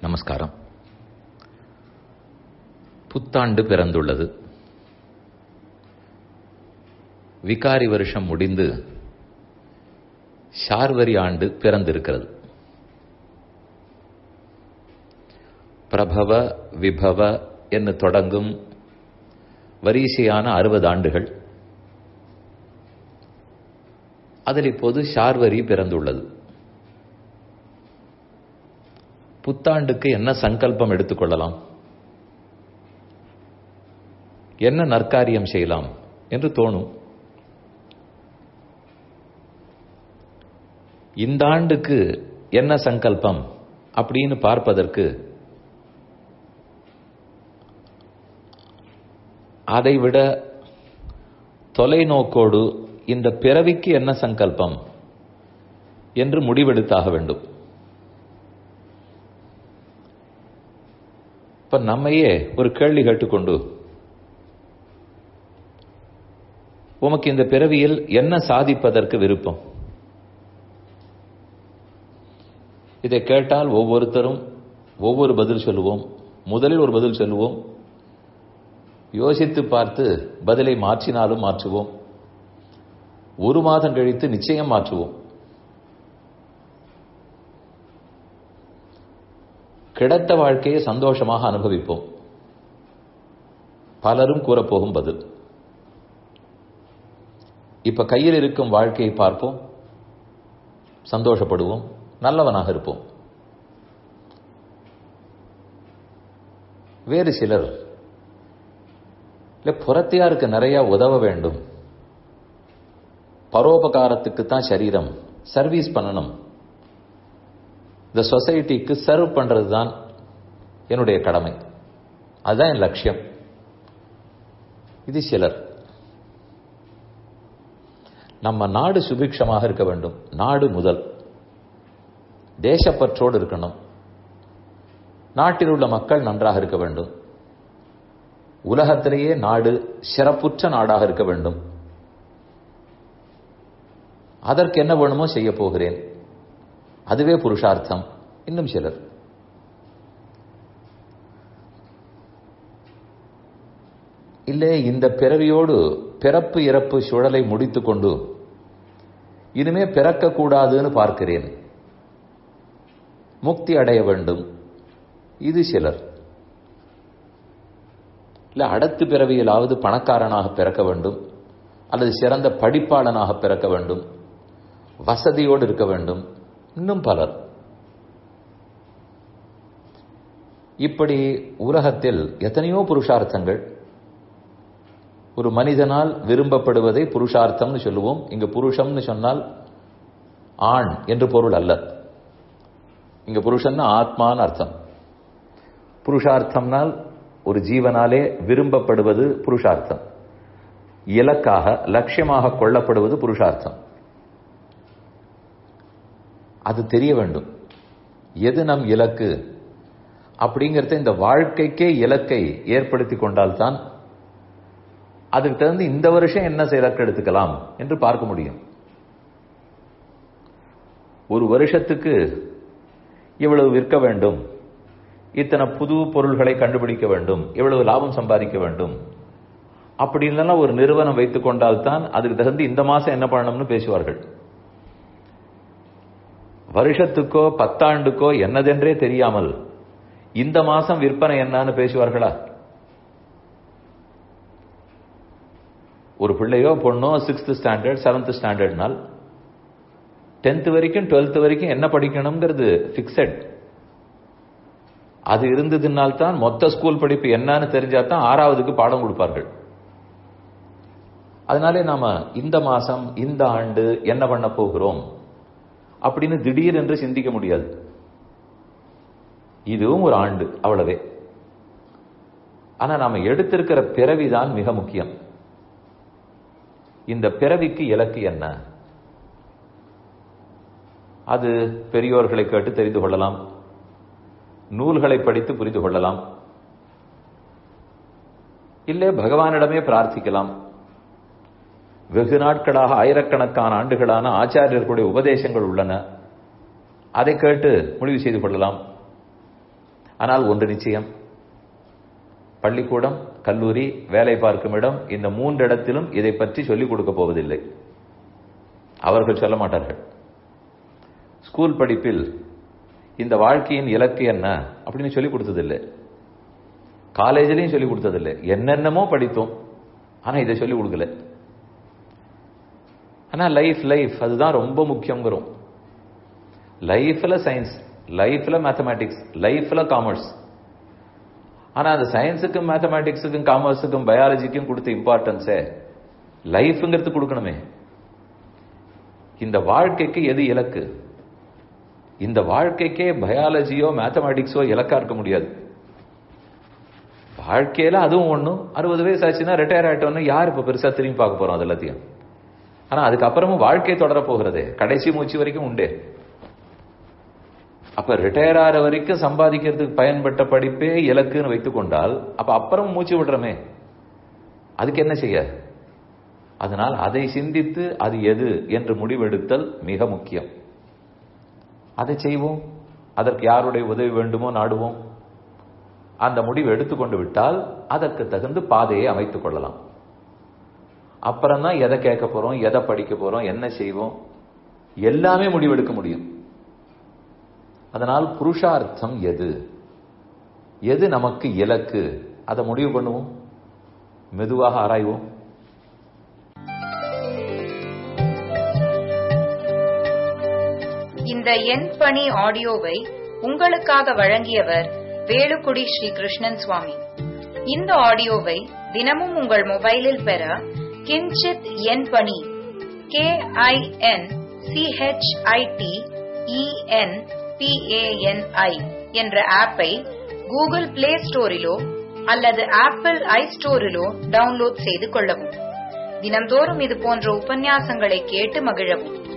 நமஸ்காரம் புத்தாண்டு பிறந்துள்ளது விகாரி வருஷம் முடிந்து ஷார்வரி ஆண்டு பிறந்திருக்கிறது பிரபவ விபவ என்று தொடங்கும் வரிசையான அறுபது ஆண்டுகள் அதில் இப்போது ஷார்வரி பிறந்துள்ளது புத்தாண்டுக்கு என்ன சங்கல்பம் எடுத்துக்கொள்ளலாம் என்ன நற்காரியம் செய்யலாம் என்று தோணும் இந்த ஆண்டுக்கு என்ன சங்கல்பம் அப்படின்னு பார்ப்பதற்கு அதைவிட தொலைநோக்கோடு இந்த பிறவிக்கு என்ன சங்கல்பம் என்று முடிவெடுத்தாக வேண்டும் இப்ப நம்மையே ஒரு கேள்வி கேட்டுக்கொண்டு உமக்கு இந்த பிறவியில் என்ன சாதிப்பதற்கு விருப்பம் இதை கேட்டால் ஒவ்வொருத்தரும் ஒவ்வொரு பதில் சொல்லுவோம் முதலில் ஒரு பதில் சொல்லுவோம் யோசித்து பார்த்து பதிலை மாற்றினாலும் மாற்றுவோம் ஒரு மாதம் கழித்து நிச்சயம் மாற்றுவோம் கிடைத்த வாழ்க்கையை சந்தோஷமாக அனுபவிப்போம் பலரும் கூறப்போகும் பதில் இப்ப கையில் இருக்கும் வாழ்க்கையை பார்ப்போம் சந்தோஷப்படுவோம் நல்லவனாக இருப்போம் வேறு சிலர் இல்ல புறத்தையாருக்கு நிறைய உதவ வேண்டும் பரோபகாரத்துக்கு தான் சரீரம் சர்வீஸ் பண்ணணும் இந்த சொசைட்டிக்கு சர்வ் பண்றது தான் என்னுடைய கடமை அதுதான் என் லட்சியம் இது சிலர் நம்ம நாடு சுபிக்ஷமாக இருக்க வேண்டும் நாடு முதல் தேசப்பற்றோடு இருக்கணும் நாட்டில் உள்ள மக்கள் நன்றாக இருக்க வேண்டும் உலகத்திலேயே நாடு சிறப்புற்ற நாடாக இருக்க வேண்டும் அதற்கு என்ன வேணுமோ செய்ய போகிறேன் அதுவே புருஷார்த்தம் இன்னும் சிலர் இல்லை இந்த பிறவியோடு பிறப்பு இறப்பு சுழலை முடித்துக்கொண்டு இனிமே பிறக்கக்கூடாதுன்னு பார்க்கிறேன் முக்தி அடைய வேண்டும் இது சிலர் இல்ல அடுத்த பிறவியிலாவது பணக்காரனாக பிறக்க வேண்டும் அல்லது சிறந்த படிப்பாளனாக பிறக்க வேண்டும் வசதியோடு இருக்க வேண்டும் இன்னும் பலர் இப்படி உலகத்தில் எத்தனையோ புருஷார்த்தங்கள் ஒரு மனிதனால் விரும்பப்படுவதை புருஷார்த்தம்னு சொல்லுவோம் இங்க புருஷம்னு சொன்னால் ஆண் என்று பொருள் அல்ல இங்க புருஷன்னா ஆத்மான்னு அர்த்தம் புருஷார்த்தம்னால் ஒரு ஜீவனாலே விரும்பப்படுவது புருஷார்த்தம் இலக்காக லட்சியமாக கொள்ளப்படுவது புருஷார்த்தம் அது தெரிய வேண்டும் எது நம் இலக்கு அப்படிங்கிறத இந்த வாழ்க்கைக்கே இலக்கை ஏற்படுத்தி கொண்டால்தான் அதுக்கு தகுந்து இந்த வருஷம் என்ன இலக்கு எடுத்துக்கலாம் என்று பார்க்க முடியும் ஒரு வருஷத்துக்கு இவ்வளவு விற்க வேண்டும் இத்தனை புது பொருள்களை கண்டுபிடிக்க வேண்டும் இவ்வளவு லாபம் சம்பாதிக்க வேண்டும் அப்படி இல்லைன்னா ஒரு நிறுவனம் வைத்துக் கொண்டால்தான் அதுக்கு தகுந்து இந்த மாசம் என்ன பண்ணணும்னு பேசுவார்கள் வருஷத்துக்கோ பத்தாண்டுக்கோ என்னதென்றே தெரியாமல் இந்த மாசம் விற்பனை என்னன்னு பேசுவார்களா ஒரு பிள்ளையோ பொண்ணோ சிக்ஸ்த் ஸ்டாண்டர்ட் செவன்த் ஸ்டாண்டர்ட்னால் டென்த் வரைக்கும் டுவெல்த் வரைக்கும் என்ன படிக்கணுங்கிறது பிக்சட் அது இருந்ததுனால்தான் மொத்த ஸ்கூல் படிப்பு என்னன்னு தெரிஞ்சா தான் ஆறாவதுக்கு பாடம் கொடுப்பார்கள் அதனாலே நாம இந்த மாசம் இந்த ஆண்டு என்ன பண்ண போகிறோம் அப்படின்னு திடீர் என்று சிந்திக்க முடியாது இதுவும் ஒரு ஆண்டு அவ்வளவே ஆனா நாம எடுத்திருக்கிற பிறவிதான் மிக முக்கியம் இந்த பிறவிக்கு இலக்கு என்ன அது பெரியோர்களை கேட்டு தெரிந்து கொள்ளலாம் நூல்களை படித்து புரிந்து கொள்ளலாம் இல்லை பகவானிடமே பிரார்த்திக்கலாம் வெகு நாட்களாக ஆயிரக்கணக்கான ஆண்டுகளான ஆச்சாரியர்களுடைய உபதேசங்கள் உள்ளன அதை கேட்டு முடிவு செய்து கொள்ளலாம் ஆனால் ஒன்று நிச்சயம் பள்ளிக்கூடம் கல்லூரி வேலை பார்க்கும் இடம் இந்த மூன்று இடத்திலும் இதை பற்றி சொல்லிக் கொடுக்க போவதில்லை அவர்கள் சொல்ல மாட்டார்கள் ஸ்கூல் படிப்பில் இந்த வாழ்க்கையின் இலக்கு என்ன அப்படின்னு சொல்லி கொடுத்ததில்லை காலேஜ்லயும் சொல்லி கொடுத்ததில்லை என்னென்னமோ படித்தோம் ஆனா இதை சொல்லி கொடுக்கல ஆனா லைஃப் லைஃப் அதுதான் ரொம்ப முக்கியங்கிறோம் லைஃப்ல சயின்ஸ் லைஃப்ல மேத்தமேட்டிக்ஸ் லைஃப்ல காமர்ஸ் ஆனா அந்த சயின்ஸுக்கும் மேத்தமேட்டிக்ஸுக்கும் காமர்ஸுக்கும் பயாலஜிக்கும் கொடுத்த இம்பார்ட்டன்ஸே லைஃப்ங்கிறது கொடுக்கணுமே இந்த வாழ்க்கைக்கு எது இலக்கு இந்த வாழ்க்கைக்கே பயாலஜியோ மேத்தமேட்டிக்ஸோ இலக்கா இருக்க முடியாது வாழ்க்கையில அதுவும் ஒண்ணும் அறுபது வயசு ஆச்சுன்னா ரிட்டையர் ஆயிட்டோன்னு யார் இப்ப பெருசா திரும்பி பார்க்க போறோம் அது எல்லாத்தையும் ஆனா அதுக்கப்புறமும் வாழ்க்கை தொடர போகிறதே கடைசி மூச்சு வரைக்கும் உண்டே அப்ப ரிட்டையர் ஆகிற வரைக்கும் சம்பாதிக்கிறதுக்கு பயன்பட்ட படிப்பே இலக்குன்னு வைத்துக் கொண்டால் அப்ப அப்புறம் மூச்சு விடுறோமே அதுக்கு என்ன செய்ய அதனால் அதை சிந்தித்து அது எது என்று முடிவெடுத்தல் மிக முக்கியம் அதை செய்வோம் அதற்கு யாருடைய உதவி வேண்டுமோ நாடுவோம் அந்த முடிவு எடுத்துக்கொண்டு விட்டால் அதற்கு தகுந்து பாதையை அமைத்துக் கொள்ளலாம் அப்புறம் தான் எதை கேட்க போறோம் எதை படிக்க போறோம் என்ன செய்வோம் எல்லாமே முடிவெடுக்க முடியும் அதனால் புருஷார்த்தம் எது எது நமக்கு இலக்கு அதை முடிவு பண்ணுவோம் மெதுவாக ஆராய்வோம் இந்த எண் பணி ஆடியோவை உங்களுக்காக வழங்கியவர் வேலுக்குடி ஸ்ரீ கிருஷ்ணன் சுவாமி இந்த ஆடியோவை தினமும் உங்கள் மொபைலில் பெற கிஞ்சித் எண் பணி கே ஐ என் சிஹெச்ஐடி இஎன் பிஏஎன்ஐ என்ற ஆப்பை கூகுள் பிளே ஸ்டோரிலோ அல்லது ஆப்பிள் ஐ ஸ்டோரிலோ டவுன்லோட் செய்து கொள்ளவும் தினம்தோறும் இது போன்ற உபன்யாசங்களை கேட்டு மகிழவும்